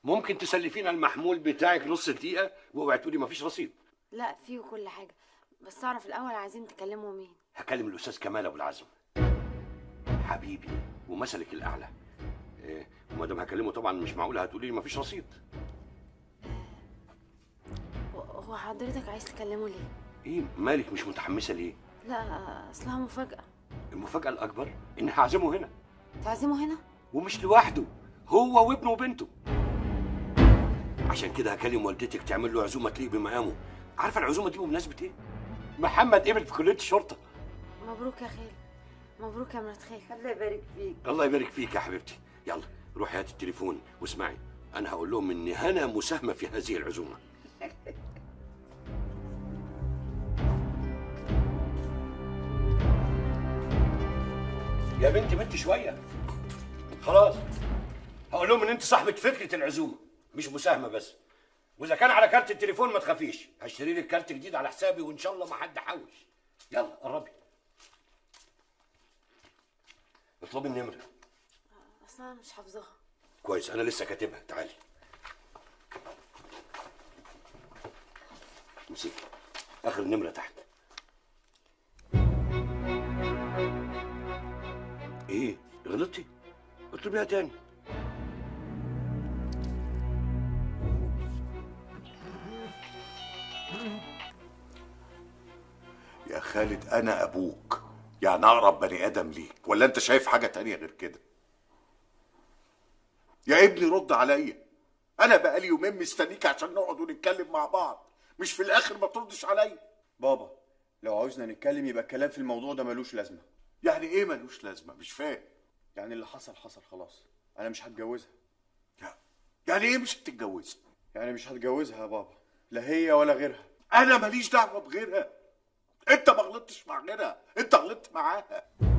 ممكن تسلفينا المحمول بتاعك نص دقيقه واوعي تقولي مفيش رصيد لا فيه كل حاجه بس اعرف الاول عايزين تكلموا مين هكلم الاستاذ كمال ابو العزم حبيبي ومثلك الاعلى إيه وما دام هكلمه طبعا مش معقول هتقولي لي مفيش رصيد هو- هو حضرتك عايز تكلمه ليه ايه مالك مش متحمسه ليه لا اصلها مفاجاه المفاجاه الاكبر ان هعزمه هنا تعزمه هنا ومش لوحده هو وابنه وبنته عشان كده هكلم والدتك تعمل له عزومه تليق بمقامه عارفه العزومه دي بمناسبه ايه محمد قبل في كليه الشرطه مبروك يا خالي مبروك يا مرات خالي الله يبارك فيك الله يبارك فيك يا حبيبتي يلا روحي هاتي التليفون واسمعي انا هقول لهم ان هنا مساهمه في هذه العزومه يا بنتي بنتي شويه خلاص هقول لهم ان انت صاحبه فكره العزومه مش مساهمه بس واذا كان على كارت التليفون ما تخافيش هشتري لك كارت جديد على حسابي وان شاء الله ما حد حوش يلا قربي اطلبي النمره اصلا مش حافظاها كويس انا لسه كاتبها تعالي امسكي اخر نمره تحت ايه غلطتي اطلبيها تاني يا خالد انا ابوك يعني اقرب بني ادم ليك ولا انت شايف حاجه تانية غير كده يا ابني رد عليا انا بقالي يومين مستنيك عشان نقعد ونتكلم مع بعض مش في الاخر ما تردش عليا بابا لو عاوزنا نتكلم يبقى الكلام في الموضوع ده ملوش لازمه يعني ايه ملوش لازمه مش فاهم يعني اللي حصل حصل خلاص انا مش هتجوزها يعني ايه مش هتتجوزها يعني مش هتجوزها يا بابا لا هي ولا غيرها انا ماليش دعوه بغيرها انت ما غلطتش مع غيرها انت غلطت معاها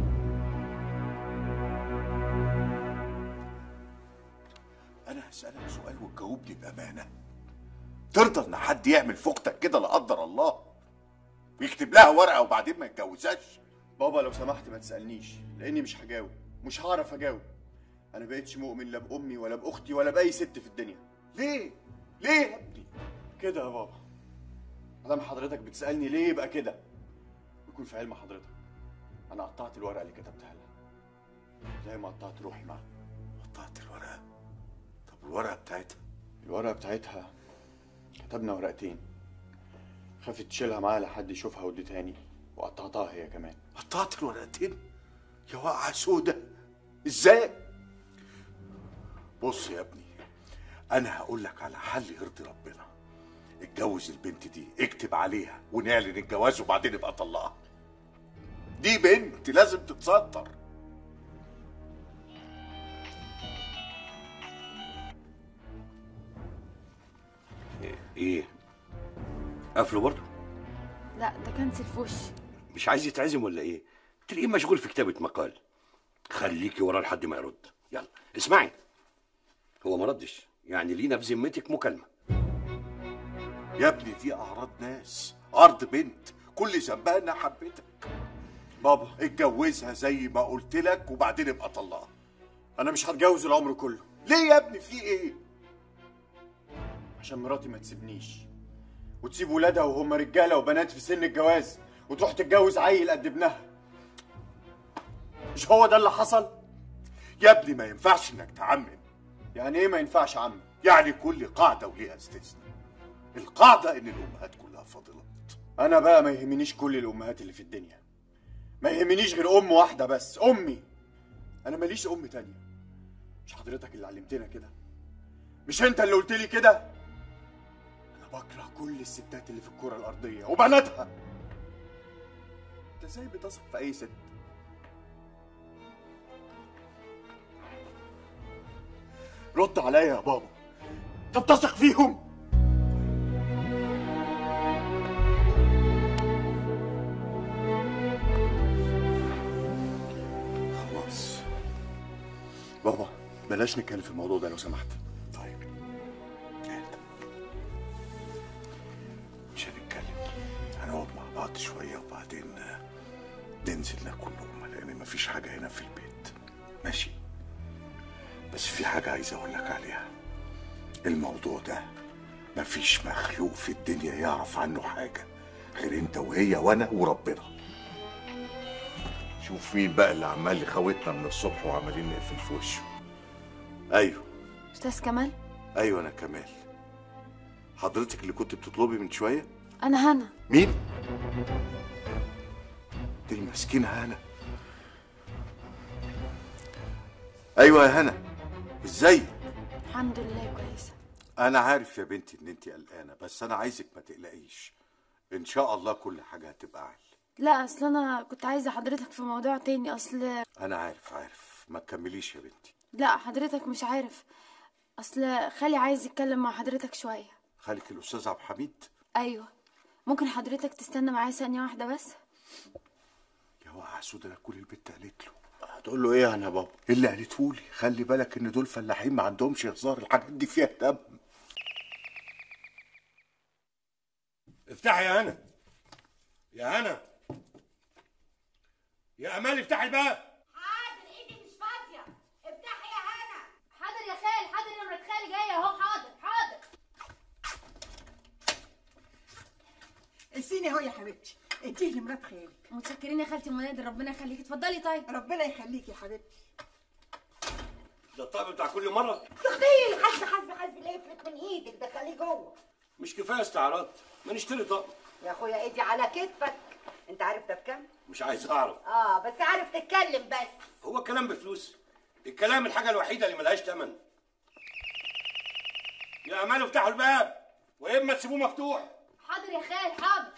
انا هسالك سؤال وتجاوبني بامانه ترضى ان حد يعمل في اختك كده لا قدر الله ويكتب لها ورقه وبعدين ما يتجوزهاش بابا لو سمحت ما تسالنيش لاني مش هجاوب مش هعرف اجاوب انا بقيتش مؤمن لا بامي ولا باختي ولا باي ست في الدنيا ليه ليه يا ابني كده يا بابا مادام حضرتك بتسالني ليه يبقى كده يكون في علم حضرتك انا قطعت الورقه اللي كتبتها لها زي ما قطعت روحي معاها قطعت الورقه طب الورقه بتاعتها الورقه بتاعتها كتبنا ورقتين خافت تشيلها معاها لحد يشوفها وديتهاني وقطعتها هي كمان قطعت الورقتين يا واقعة سودة ازاي بص يا ابني انا هقول لك على حل يرضي ربنا اتجوز البنت دي اكتب عليها ونعلن الجواز وبعدين ابقى طلقها دي بنت لازم تتستر ايه قفله برضه لا ده كنسل في وشي مش عايز يتعزم ولا ايه تلاقيه مشغول في كتابه مقال خليكي وراه لحد ما يرد يلا اسمعي هو ما ردش يعني لينا في ذمتك مكالمه يا ابني دي اعراض ناس ارض بنت كل ذنبها انها حبتك بابا اتجوزها زي ما قلت لك وبعدين ابقى طلقها انا مش هتجوز العمر كله ليه يا ابني في ايه عشان مراتي ما تسيبنيش وتسيب ولادها وهم رجاله وبنات في سن الجواز وتروح تتجوز عيل قد ابنها مش هو ده اللي حصل يا ابني ما ينفعش انك تعمم يعني ايه ما ينفعش عم يعني كل قاعده وليها استثناء القاعده ان الامهات كلها فاضلات انا بقى ما يهمنيش كل الامهات اللي في الدنيا ما يهمنيش غير ام واحده بس امي انا ماليش ام تانية مش حضرتك اللي علمتنا كده مش انت اللي قلت لي كده انا بكره كل الستات اللي في الكره الارضيه وبناتها انت ازاي بتثق في اي ست رد عليا يا بابا انت بتثق فيهم خلاص بابا بلاش نتكلم في الموضوع ده لو سمحت طيب اهدى مش هنتكلم هنقعد مع بعض شويه وبعدين ننزل ناكل لقمه لان مفيش حاجه هنا في البيت ماشي بس في حاجه عايز اقول لك عليها الموضوع ده مفيش مخلوق في الدنيا يعرف عنه حاجة غير انت وهي وانا وربنا شوف مين بقى اللي عمال يخوتنا من الصبح وعمالين نقفل في وشه ايوه استاذ كمال ايوه انا كمال حضرتك اللي كنت بتطلبي من شويه انا هنا مين دي المسكينه هنا ايوه يا هنا ازاي الحمد لله كويسه انا عارف يا بنتي ان انت قلقانه بس انا عايزك ما تقلقيش ان شاء الله كل حاجه هتبقى عال لا اصل انا كنت عايزه حضرتك في موضوع تاني اصل انا عارف عارف ما تكمليش يا بنتي لا حضرتك مش عارف اصل خالي عايز يتكلم مع حضرتك شويه خالك الاستاذ عبد الحميد ايوه ممكن حضرتك تستنى معايا ثانيه واحده بس يا وقع سودا كل البت قالت له هتقول له ايه انا يا بابا إيه اللي قالته لي خلي بالك ان دول فلاحين ما عندهمش هزار الحاجات دي فيها دم افتحي يا هنا يا هنا يا امال افتحي الباب حاضر ايدي مش فاضيه افتحي يا هنا حاضر يا خال حاضر يا مرات خالي جايه اهو حاضر حاضر انسيني اهو يا حبيبتي انت اللي مرات خالك متشكرين يا خالتي منادر ربنا يخليكي اتفضلي طيب ربنا يخليك يا حبيبتي ده الطقم بتاع كل مره تخيل حسب حسب حسب لا يفلت من ايدك دخليه جوه مش كفايه استعراض ما نشتري طقم يا اخويا ايدي على كتفك انت عارف ده بكام مش عايز اعرف اه بس عارف تتكلم بس هو الكلام بفلوس الكلام الحاجه الوحيده اللي ملهاش ثمن يا امال افتحوا الباب واما تسيبوه مفتوح حاضر يا خال حاضر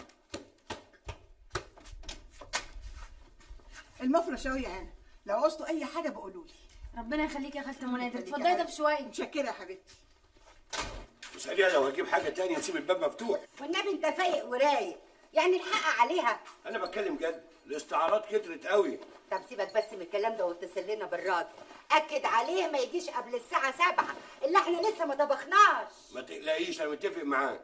المفرش اهو يا هنا لو عوزتوا اي حاجه بقولوا لي ربنا يخليكي يا خالتي منادر يخليك يا اتفضلي طب حبيبتي. شويه متشكره يا حبيبتي واساليها لو هجيب حاجه تانية نسيب الباب مفتوح والنبي انت فايق ورايق يعني الحق عليها انا بتكلم جد الاستعارات كترت قوي طب سيبك بس من الكلام ده واتصل لنا بالراديو اكد عليه ما يجيش قبل الساعه سبعة اللي احنا لسه ما طبخناش ما تقلقيش انا متفق معاك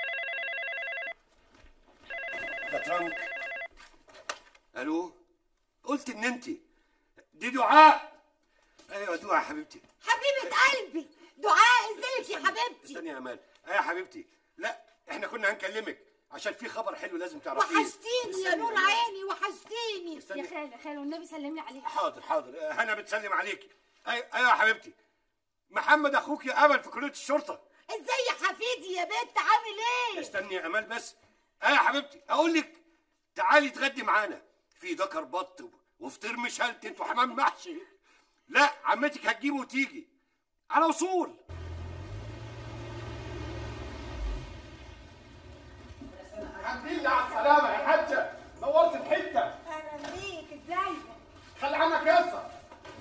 ده ترامب الو قلت ان انت دي دعاء ايوه دعاء يا حبيبتي حبيبه قلبي دعاء ازيك يا حبيبتي استني يا امال ايه يا حبيبتي لا احنا كنا هنكلمك عشان في خبر حلو لازم تعرفيه وحشتيني يا استني نور أمال. عيني وحشتيني يا استني خال يا خال والنبي سلمي عليك حاضر حاضر هنا بتسلم عليك ايوه ايوه يا حبيبتي محمد اخوك يا امل في كليه الشرطه ازاي يا حفيدي يا بنت عامل ايه استني يا امال بس ايه يا حبيبتي اقول لك تعالي تغدي معانا في دكر بط وفطير مشلتت وحمام محشي لا عمتك هتجيبه وتيجي على وصول الحمد لله على السلامة يا حاجة نورت الحتة اهلا بيك ازيك خلي عنك يسر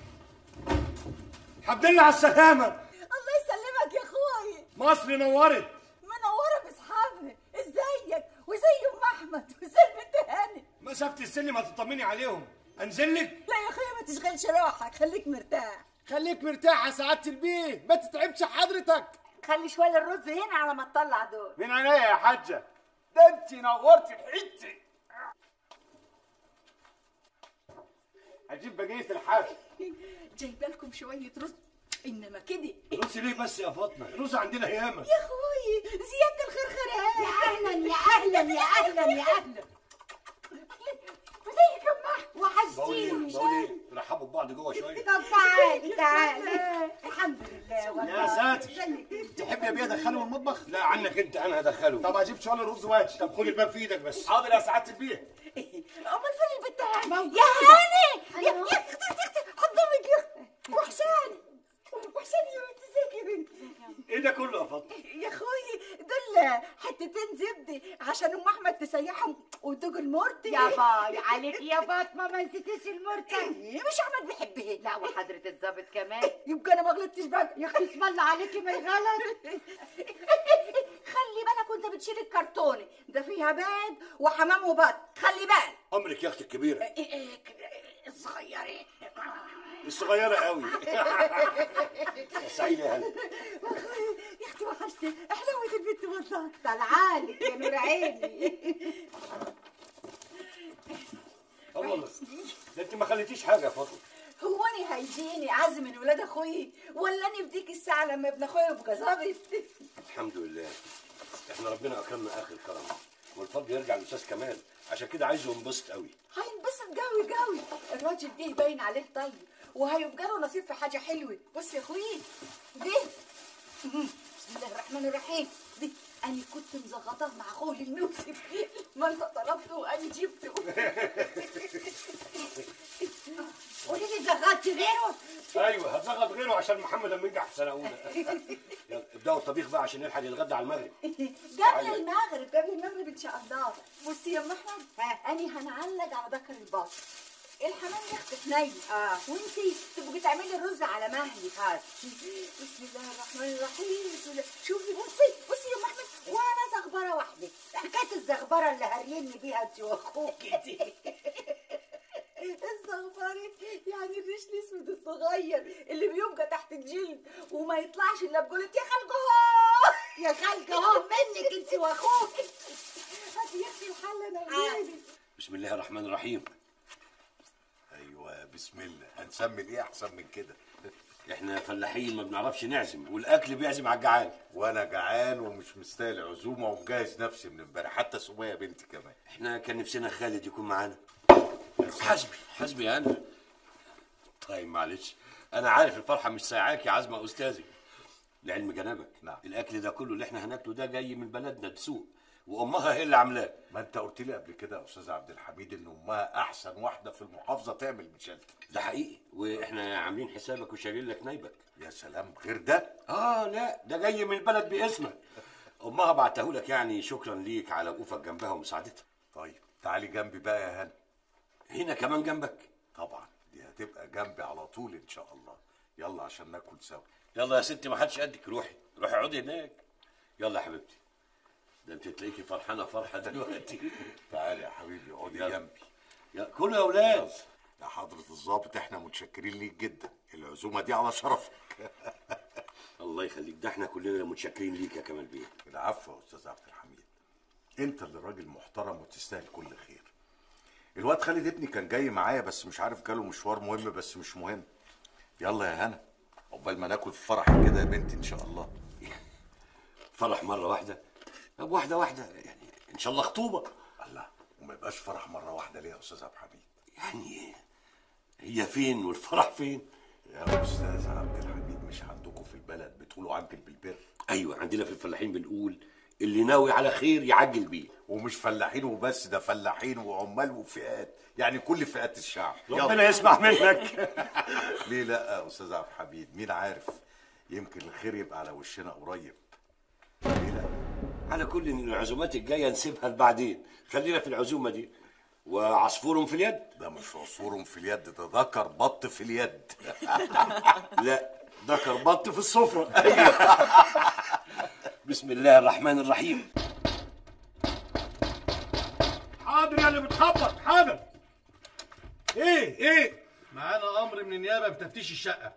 الحمد لله على السلامه الله يسلمك يا اخوي مصر نورت منوره باصحابنا ازيك وزي ام احمد وزي البنت هاني مسافه السلم هتطمني عليهم انزل لك لا يا اخويا ما تشغلش روحك خليك مرتاح خليك مرتاح يا سعادة البيه ما تتعبش حضرتك خلي شويه الرز هنا على ما تطلع دول من عينيا يا حاجة ده انت نورت الحتة هجيب بقية الحاجة جايبه لكم شويه رز انما كده رز ليه بس يا فاطمه الرز عندنا ياما يا اخوي زياده الخرخره يا اهلا يا اهلا يا اهلا يا اهلا وزيك يا ام احمد بقول ايه وحشتيني بقول ايه نرحبوا ببعض جوه شويه طب تعالي تعالي الحمد لله والله يا ساتر. زيك. تحب يا بيه ادخله المطبخ لا عنك انت انا هدخله طب هجيب شوية رز واجي طب خد الباب في ايدك بس حاضر يا سعادة البيه امال فين البنت هاني يا هاني يا يا اختي يا اختي حضنك يا اختي وحشاني وحشاني يا بنت ازيك يا بنت ايه ده كله يا فاطمه يا اخوي دول حتتين زبده عشان ام احمد تسيحهم وتوج المرتي يا باي عليك يا فاطمه ما نسيتيش المرتب إيه، مش احمد بيحبها لا وحضرة الظابط كمان يبقى انا ما غلطتش بقى يا اختي اسم الله عليكي ما غلط خلي بالك وانت بتشيل الكرتونه ده فيها بيض وحمام وبط خلي بالك عمرك يا اختي الكبيره إيه، إيه، كده، الصغيره الصغيره قوي يا سعيده يا هلا يا اختي وحشتي حلوه البنت والله طلعالك يا نور عيني اه والله ده انت ما خليتيش حاجه يا فاطمه هو انا هيجيني عزم من ولاد اخوي ولا انا في ديك الساعه لما ابن اخويا يبقى ظابط الحمد لله احنا ربنا اكرمنا اخر كرم والفضل يرجع للاستاذ كمال عشان كده عايزه ينبسط قوي هينبسط قوي قوي الراجل ده باين عليه طيب وهيبقى له نصيب في حاجه حلوه بص يا اخوي ده بسم الله الرحمن الرحيم دي انا كنت مزغطاه مع اخوه للموسم ما انت طلبته وانا جبته قولي لي زغطتي غيره ايوه هتزغط غيره عشان محمد لما ينجح في سنه اولى يلا ابداوا الطبيخ بقى عشان نلحق نتغدى على المغرب قبل المغرب قبل المغرب ان شاء الله بصي يا ام احمد انا هنعلق على ذكر البط الحمام يخطف ني آه. وانتي تبقي تعملي الرز على مهلي هذا بسم الله الرحمن الرحيم بسم الله شوفي بصي بصي يا ام احمد وانا زغبره واحده حكايه الزغبره اللي هريني بيها انت واخوك دي الزغبره يعني الريش الاسود الصغير اللي بيبقى تحت الجلد وما يطلعش الا بقولة يا خلقه يا خالك اهو منك انت واخوك هاتي يا اختي الحله انا وجيلي بسم الله الرحمن الرحيم ايوه بسم الله هنسمي ايه احسن من كده احنا فلاحين ما بنعرفش نعزم والاكل بيعزم على الجعان وانا جعان ومش مستاهل عزومه ومجهز نفسي من امبارح حتى سميه بنتي كمان احنا كان نفسنا خالد يكون معانا حسبي حسبي انا طيب معلش انا عارف الفرحه مش سايعاك يا عزمه استاذي لعلم جنابك نعم. الاكل ده كله اللي احنا هناكله ده جاي من بلدنا دسوق وامها هي اللي عاملاه ما انت قلت لي قبل كده يا استاذ عبد الحميد ان امها احسن واحده في المحافظه تعمل مشلتت ده حقيقي واحنا عاملين حسابك وشايلين لك نايبك يا سلام غير ده اه لا ده جاي من البلد باسمك امها بعته لك يعني شكرا ليك على وقوفك جنبها ومساعدتها طيب تعالي جنبي بقى يا هنا هنا كمان جنبك طبعا دي هتبقى جنبي على طول ان شاء الله يلا عشان ناكل سوا يلا يا ستي ما حدش قدك روحي روحي اقعدي هناك يلا يا حبيبتي ده انت تلاقيكي فرحانه فرحه دلوقتي تعالي يا حبيبي اقعدي يلا. جنبي يا كلوا يا اولاد يا حضرة الضابط احنا متشكرين ليك جدا العزومة دي على شرفك الله يخليك ده احنا كلنا متشكرين ليك يا كمال بيه العفو يا استاذ عبد الحميد انت اللي راجل محترم وتستاهل كل خير الواد خالد ابني كان جاي معايا بس مش عارف جاله مشوار مهم بس مش مهم يلا يا هنا عقبال ما ناكل في فرح كده يا بنتي ان شاء الله فرح مره واحده طب واحده واحده يعني ان شاء الله خطوبه الله وما يبقاش فرح مرة واحدة ليه يا استاذ عبد الحميد يعني هي فين والفرح فين يا استاذ عبد الحميد مش عندكم في البلد بتقولوا عجل بالبر ايوه عندنا في الفلاحين بنقول اللي ناوي على خير يعجل بيه ومش فلاحين وبس ده فلاحين وعمال وفئات يعني كل فئات الشعب ربنا يسمع منك ليه لا يا استاذ عبد الحميد مين عارف يمكن الخير يبقى على وشنا قريب ليه لا على كل إن العزومات الجايه نسيبها لبعدين خلينا في العزومه دي وعصفور في اليد ده مش عصفور في اليد ده ذكر بط في اليد لا ده كربط في السفرة أيوة. بسم الله الرحمن الرحيم حاضر يا اللي بتخبط حاضر ايه ايه معانا امر من النيابه بتفتيش الشقه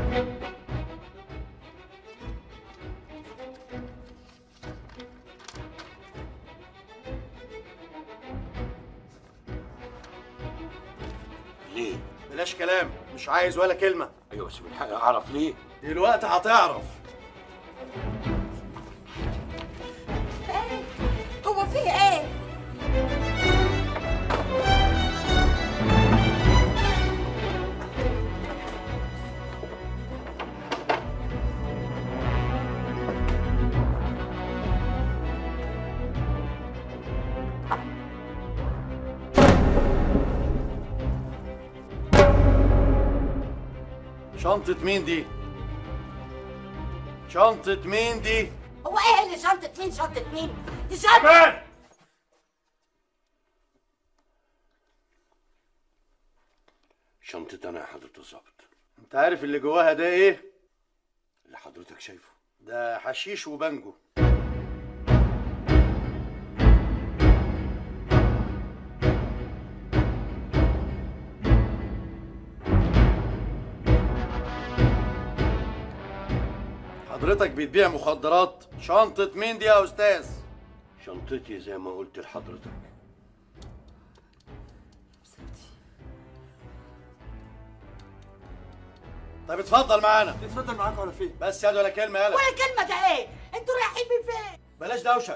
ليه؟ بلاش كلام مش عايز ولا كلمة أيوة بس من حقي أعرف ليه؟ دلوقتي هتعرف هو فيه ايه شنطة مين دي؟ شنطة مين دي؟ هو ايه اللي شنطة مين شنطة مين؟ دي شنطة شنطتي أنا يا حضرة الظابط انت عارف اللي جواها ده ايه؟ اللي حضرتك شايفه ده حشيش وبنجو حضرتك بتبيع مخدرات شنطة مين دي يا أستاذ؟ شنطتي زي ما قلت لحضرتك طب اتفضل معانا اتفضل معاك على فين بس يد ولا كلمه يالا ولا كلمه ده ايه انتوا رايحين من فين بلاش دوشه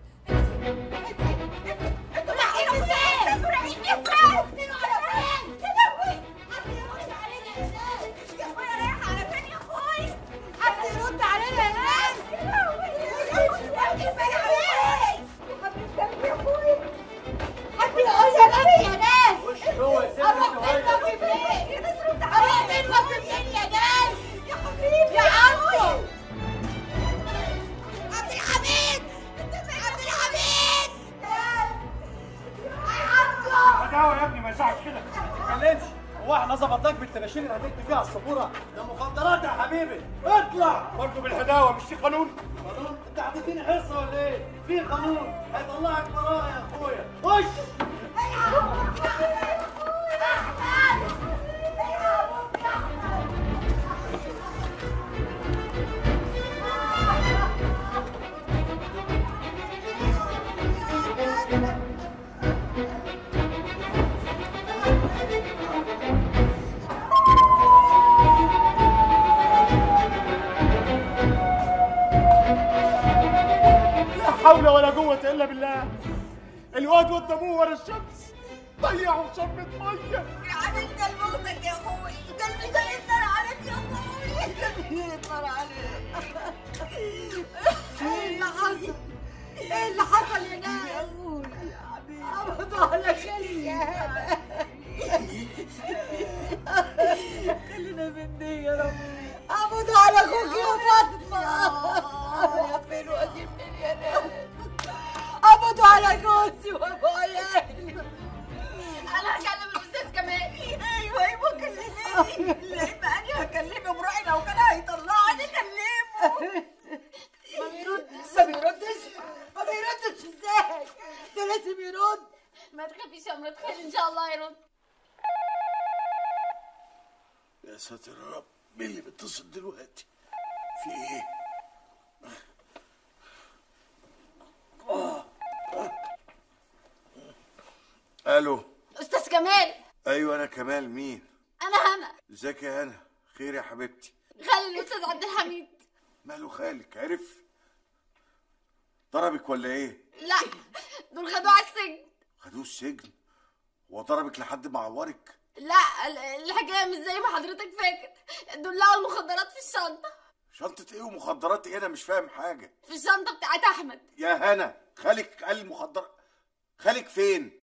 انتوا رايحين من فين انتوا رايحين من فين انتوا على فين يا لهوي حد يرد علينا يا ناس يا اخويا رايح على فين يا اخويا حد يرد علينا يا ناس يا لهوي يا لهوي يا فين عليك يا حبيبتي قلبي يا اخويا حد يقول يا ناس يا ناس خش جوه يا ست اروح انت فين وهي. واجي فين يا ناس رد عليا اروح فين واجي فين يا ناس يا حبيبي يا عمو عبد الحميد انت فين عبد الحميد يا عمو هداوة يا ابني ما يصحش كده ما تتكلمش هو احنا ظبطناك بالتباشير اللي هتكتب فيها على السبوره ده مخدرات يا حبيبي اطلع برضه بالهداوة مش في قانون قانون انت هتديني حصه ولا ايه؟ في قانون هيطلعك براءه يا اخويا خش لا حول ولا قوة إلا بالله الواد قدامه ورا الشمس ضيعوا شمة مية يا عامل قلبك يا اخوي قلبي ده يقدر عليك يا اخوي قلبي يقدر عليك ايه اللي حصل؟ ايه اللي حصل يا ناس؟ يا اخوي عبدوا على خلي يا هلا خلينا من دي يا رب عبدوا على اخوك يا فاطمه يا فين واجي منين يا ناس عبدوا على جوزي وابو عيالي انا هكلم الاستاذ كمال ايوه ايوه كلميني لان انا هكلمه براعي لو كان هيطلعني كلمه ما بيردش ما بيردش ما بيردش ازاي ده لازم يرد ما تخافيش يا مرات خالد ان شاء الله هيرد يا ساتر يا رب مين اللي بيتصل دلوقتي في ايه الو استاذ كمال ايوه انا كمال مين انا هنا ازيك يا هنا خير يا حبيبتي خالي الاستاذ عبد الحميد ماله خالك عرف ضربك ولا ايه لا دول خدوه على السجن خدوه السجن هو ضربك لحد ما عورك لا ال- الحكايه مش زي ما حضرتك فاكر دول لقوا المخدرات في الشنطه شنطة ايه ومخدرات ايه انا مش فاهم حاجة في الشنطه بتاعت احمد يا هنا خالك قال المخدرات خالك فين